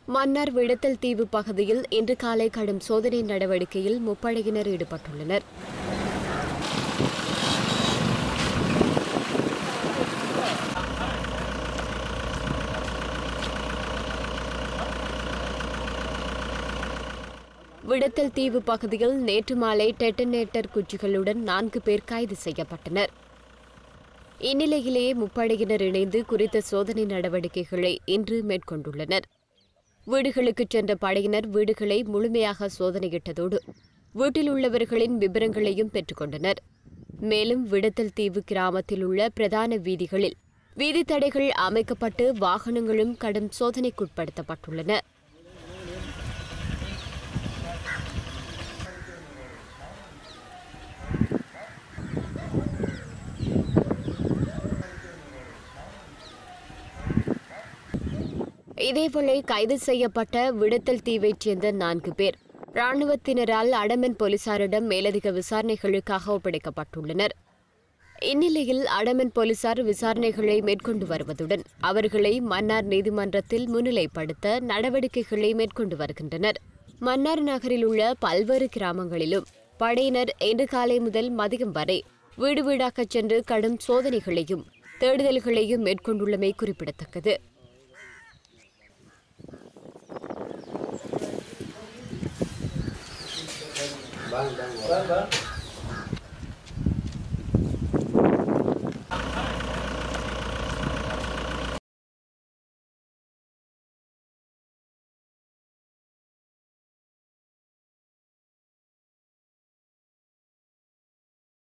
மன்னார் விடத்தல் தீவு பகுதியில் இன்று காலை கடும் சோதனை நடவடிக்கையில் முப்படையினர் ஈடுபட்டுள்ளனர் விடத்தல் தீவு பகுதியில் நேற்று மாலை டெட்டனேட்டர் குச்சிகளுடன் நான்கு பேர் கைது செய்யப்பட்டனர் இந்நிலையிலேயே முப்படையினர் இணைந்து குறித்த சோதனை நடவடிக்கைகளை இன்று மேற்கொண்டுள்ளனர் வீடுகளுக்கு சென்ற படையினர் வீடுகளை முழுமையாக சோதனையிட்டதோடு வீட்டில் உள்ளவர்களின் விவரங்களையும் பெற்றுக்கொண்டனர் மேலும் விடத்தல் தீவு கிராமத்தில் உள்ள பிரதான வீதிகளில் வீதி தடைகள் அமைக்கப்பட்டு வாகனங்களும் கடும் சோதனைக்குட்படுத்தப்பட்டுள்ளன இதேவேளை கைது செய்யப்பட்ட விடத்தல் தீவைச் சேர்ந்த நான்கு பேர் ராணுவத்தினரால் அடமன் போலீசாரிடம் மேலதிக விசாரணைகளுக்காக ஒப்படைக்கப்பட்டுள்ளனர் இந்நிலையில் அடமன் போலீசார் விசாரணைகளை மேற்கொண்டு வருவதுடன் அவர்களை மன்னார் நீதிமன்றத்தில் முன்னிலைப்படுத்த நடவடிக்கைகளை மேற்கொண்டு வருகின்றனர் மன்னார் நகரில் உள்ள பல்வேறு கிராமங்களிலும் படையினர் இன்று காலை முதல் மதியம் வரை வீடு வீடாகச் சென்று கடும் சோதனைகளையும் தேடுதல்களையும் மேற்கொண்டுள்ளமை குறிப்பிடத்தக்கது Bang, bang.